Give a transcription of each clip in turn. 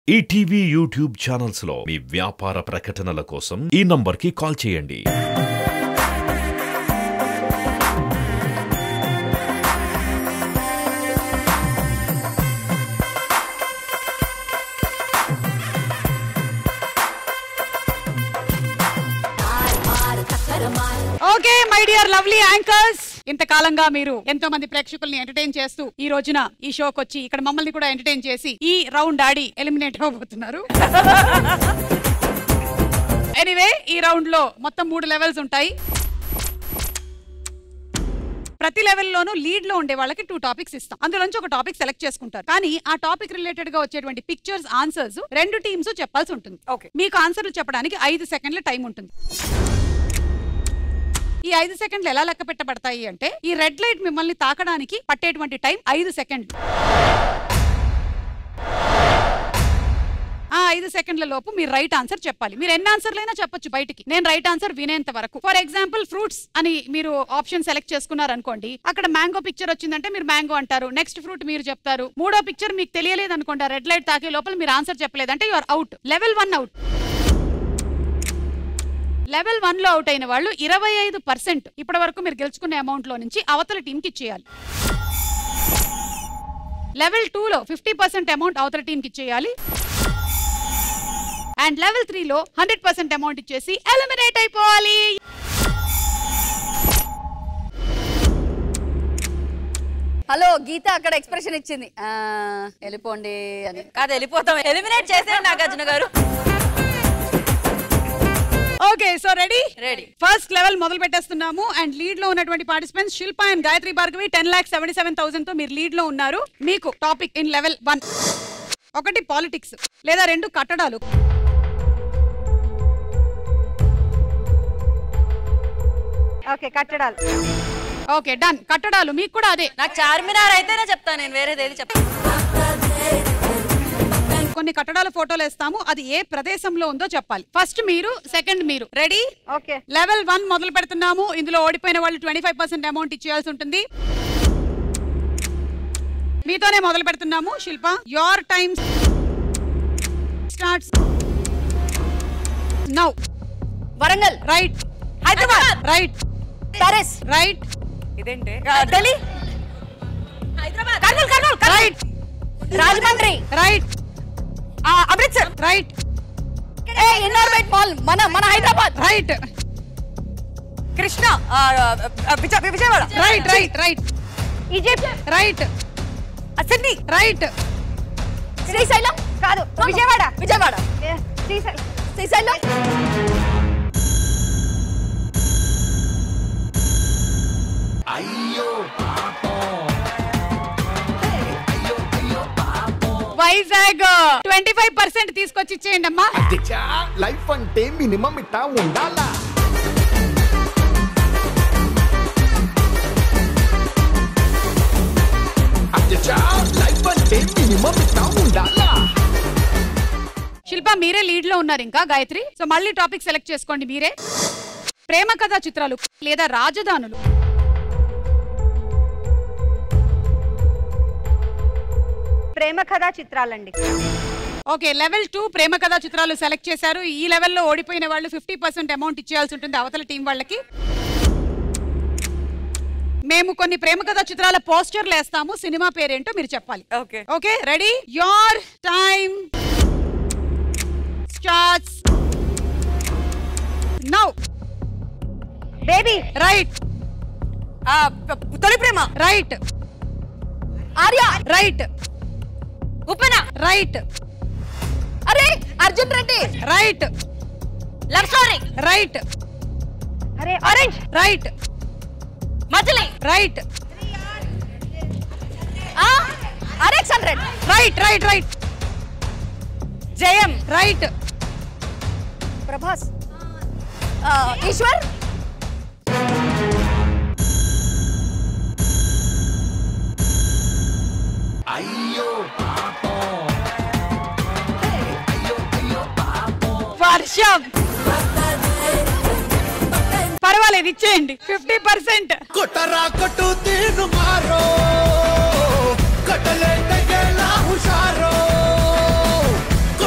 ETV YouTube channels లో మీ వ్యాపార ప్రకటనల కోసం ఈ నంబర్కి కాల్ చేయండి okay my dear lovely anchors ఇంతకాలంగా మీరు ఎంతో మంది ప్రేక్షకుల్ని ఎంటర్టైన్ చేస్తూ ఈ రోజున ఈ షోకి వచ్చి ఇక్కడ మమ్మల్ని కూడా ఎంటర్టైన్ చేసి ఈ రౌండ్ ఆడి ఎలిమినేట్ అవ్వబోతున్నారు ఎనీవే ఈ రౌండ్ లో మొత్తం మూడు లెవెల్స్ ఉంటాయి ప్రతి లెవెల్లోనూ లీడ్ లో ఉండే వాళ్ళకి టూ టాపిక్స్ ఇస్తాం అందులోంచి ఒక టాపిక్ సెలెక్ట్ చేసుకుంటారు కానీ ఆ టాపిక్ రిలేటెడ్ గా వచ్చేటువంటి పిక్చర్స్ ఆన్సర్స్ రెండు టీమ్స్ చెప్పాల్సి ఉంటుంది Okay. మీకు ఆన్సర్లు చెప్పడానికి ఐదు సెకండ్ల టైం ఉంటుంది ఈ ఐదు సెకండ్లు ఎలా లెక్క పెట్టబడతాయి అంటే ఈ రెడ్ లైట్ మిమ్మల్ని తాకడానికి పట్టేటువంటి టైం ఐదు సెకండ్లు ఆ ఐదు సెకండ్ల లోపు మీరు రైట్ ఆన్సర్ చెప్పాలి మీరు ఎన్ని ఆన్సర్లైనా చెప్పొచ్చు బయటికి నేను రైట్ ఆన్సర్ వినేంత వరకు ఫర్ ఎగ్జాంపుల్ ఫ్రూట్స్ అని మీరు ఆప్షన్ సెలెక్ట్ చేసుకున్నారు అనుకోండి అక్కడ మ్యాంగో పిక్చర్ వచ్చిందంటే మీరు మ్యాంగో అంటారు నెక్స్ట్ ఫ్రూట్ మీరు చెప్తారు మూడో పిక్చర్ మీకు తెలియలేదు అనుకోండి రెడ్ లైట్ తాకే లోపల మీరు ఆన్సర్ చెప్పలేదు అంటే you are out level one out level one లో అవుట్ అయిన వాళ్ళు ఇరవై ఐదు పర్సెంట్ ఇప్పటి వరకు మీరు గెలుచుకునే అమౌంట్ లో నుంచి అవతల టీం కి ఇచ్చేయాలి లెవెల్ టూ లో ఫిఫ్టీ పర్సెంట్ అమౌంట్ అవతల టీం కి ఇచ్చేయాలి అండ్ లెవెల్ త్రీ లో హండ్రెడ్ పర్సెంట్ అమౌంట్ ఇచ్చేసి ఎలిమినేట్ అయిపోవాలి హలో గీత అక్కడ ఎక్స్ప్రెషన్ ఇచ్చింది ఆ, వెళ్ళిపోండి అని కాదు వెళ్ళిపోతాం ఎలిమినేట్ చేసేయండి Nagarjuna garu okay so ready ready first level మొదలు పెట్టేస్తున్నాము అండ్ లీడ్ లో ఉన్నటువంటి participants Shilpa and Gayatri Bhargavi ten lakh seventy seven thousand తో మీరు లీడ్ లో ఉన్నారు మీకు టాపిక్ ఇన్ లెవెల్ వన్ ఒకటి పాలిటిక్స్ లేదా రెండు కట్టడాలు ఓకే కట్టడాలు ఓకే డన్ కట్టడాలు మీకు కూడా అదే నాకు చార్మినార్ అయితేనే చెప్తాను నేను వేరేది ఏది చెప్తాను కొన్ని కట్టడాల ఫోటోలు వేస్తాము అది ఏ ప్రదేశంలో ఉందో చెప్పాలి ఫస్ట్ మీరు సెకండ్ మీరు రెడీ ఓకే లెవెల్ వన్ మొదలు పెడుతున్నాము ఇందులో ఓడిపోయిన వాళ్ళు ట్వంటీ ఫైవ్ పర్సెంట్ అమౌంట్ ఇచ్చేయాల్సి ఉంటుంది మీతోనే మొదలు పెడుతున్నాము Shilpa your time starts now Warangal right Hyderabad right Paris right ఇదేంటి Delhi Hyderabad Kurnool Kurnool right Rajahmundry right Amritsar right ఏ ఇన్నోర్బైట్ మాల్ మన మన హైదరాబాద్ రైట్ కృష్ణ ఆ, ఆ, విజయ- Vijayawada right right right Egypt right ఆ, సిడ్నీ రైట్ శ్రీశైలం కాదు విజయవాడ విజయవాడ ఏ, Srisailam Srisailam Vizag twenty five percent తీసుకొచ్చి ఇచ్చేయండి అమ్మా అదిచా లైఫ్ అంటే మినిమం ఇట్టా ఉండాలా అదిచా లైఫ్ అంటే మినిమం ఇట్టా ఉండాలా శిల్ప మీరే లీడ్ లో ఉన్నారు ఇంకా గాయత్రి సో మళ్ళీ టాపిక్ సెలెక్ట్ చేసుకోండి మీరే ప్రేమ కథా చిత్రాలు లేదా రాజధానులు ప్రేమ కథా చిత్రాలండి ఓకే లెవెల్ టూ ప్రేమ కథా చిత్రాలు సెలెక్ట్ చేశారు ఈ లెవెల్లో ఓడిపోయిన వాళ్ళు ఫిఫ్టీ పర్సెంట్ అమౌంట్ ఇచ్చేయాల్సి ఉంటుంది అవతల టీం వాళ్ళకి మేము కొన్ని ప్రేమ కథా చిత్రాల పోస్టర్లు వేస్తాము సినిమా పేరేంటో మీరు చెప్పాలి okay okay ready your time starts now baby right ఆ, ప- Tholi Prema right Arya right Uppena right అరే Arjun Reddy right love story right అరే orange right Majili right RX hundred right right right Jayam right Prabhas ఆ, ఈశ్వర్ వర్షం పర్వాలేదు ఇచ్చేయండి ఫిఫ్టీ పర్సెంట్ కొట్టరా కొట్టు తీరు మారో కొట్టలే తగేలా హుషారో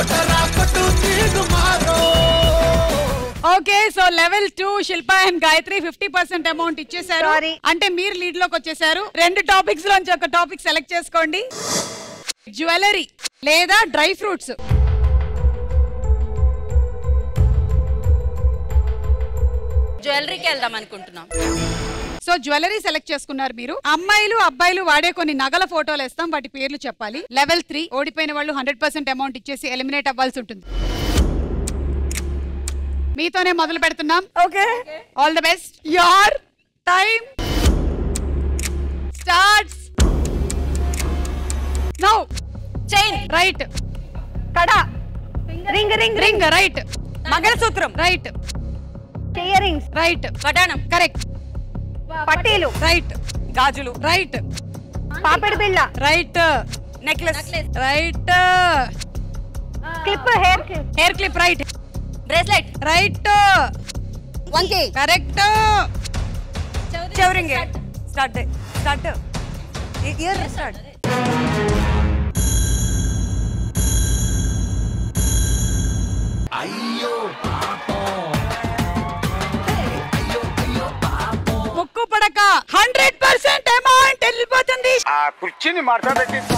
okay so level two Shilpa and Gayatri fifty percent amount ఇచ్చేసారు Sorry. అంటే మీరు లీడ్ లోకి వచ్చేసారు రెండు టాపిక్స్ లోంచి ఒక టాపిక్ సెలెక్ట్ చేసుకోండి జ్యువెలరీ లేదా డ్రై ఫ్రూట్స్ జ్యువెలరీకి వెళ్దాం అనుకుంటున్నాం సో జ్యువెలరీ సెలెక్ట్ చేసుకున్నారు మీరు అమ్మాయిలు అబ్బాయిలు వాడే కొన్ని నగల ఫోటోలు వేస్తాం వాటి పేర్లు చెప్పాలి లెవెల్ త్రీ ఓడిపోయిన వాళ్ళు హండ్రెడ్ పర్సెంట్ అమౌంట్ ఇచ్చేసి ఎలిమినేట్ అవ్వాల్సి ఉంటుంది మీతోనే మొదలు పెడుతున్నాం okay all the best your time starts now chain right కడ ring ring ring ring right మంగళసూత్రం రైట్ ఇయర్ రింగ్స్ రైట్ వడానం కరెక్ట్ పట్టీలు రైట్ గాజులు రైట్ పాపిడి బిళ్ళ right necklace right clip hair hair clip right bracelet right వంకి correct చౌరింగే start start ear start ముక్కు పడక హండ్రెడ్ పర్సెంట్ అమౌంట్ వెళ్ళిపోతుంది ఆ కుర్చీని మడత పెట్టి